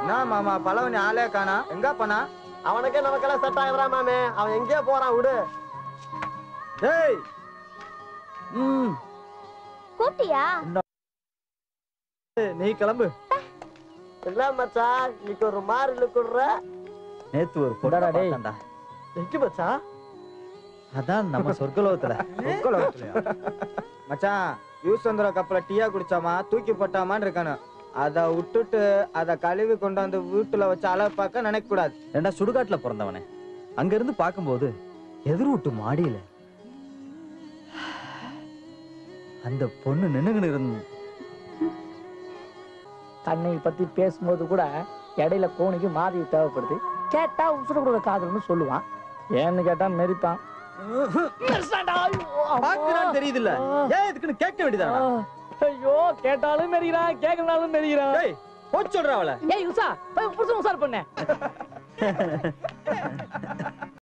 என்ன மாமா பழவனி ஆளே காணா எங்க போனா அவனுக்கே நமக்கெல்லாம் செட் ஆகுறான் மாமே அவன் எங்கேயோ போறான் விடு டேய் ம் கூப்பிட்டியா நீ கிளம்பு இல்ல மச்சான் இன்னைக்கு ஒரு மாதிரி லுக்குடுற நேத்து ஒரு இந்தாடா பொண்ணா டேய். பார்த்தேன்டா எங்க மச்சான் அதான் நம்ம சொர்க்கலோகத்துல சொர்க்கலோகத்துலயா மச்சான் யூசந்திர கப்பல டீயா குடிச்சாமா தூக்கி போட்டாமான்னு இருக்கானு அத விட்டுட்டு அத கழுவி கொண்டு வந்து வீட்டுல வச்சு அளவு பார்க்க நினைக்க கூடாது ஏண்டா சுடுகாட்டுல பிறந்தவனே அங்க இருந்து பார்க்கும்போது எதிர் வீட்டு மாடியில அந்த பொண்ணு நின்னுகிட்டு இருந்து தன்னை பத்தி பேசும்போது கூட இடையில கோணிக்கு மாதிரி தேவைப்படுது கேட்டா உசுர கூட காதல்னு சொல்லுவான் ஏன்னு கேட்டா மெரிப்பான் மெரிச்சான்டா, ஐயோ, அம்மா. பாக்குறான்னு தெரியுதுல்ல ஏன் இதுக்குன்னு கேட்க வேண்டியதாடா ஐயோ கேட்டாலும் மெரிகிறான் கேட்கனாலும் மெரிகிறான் டேய் போச்சு சொல்ற அவளை ஏய் உஷா போய் புருஷன் உஷார் பண்ண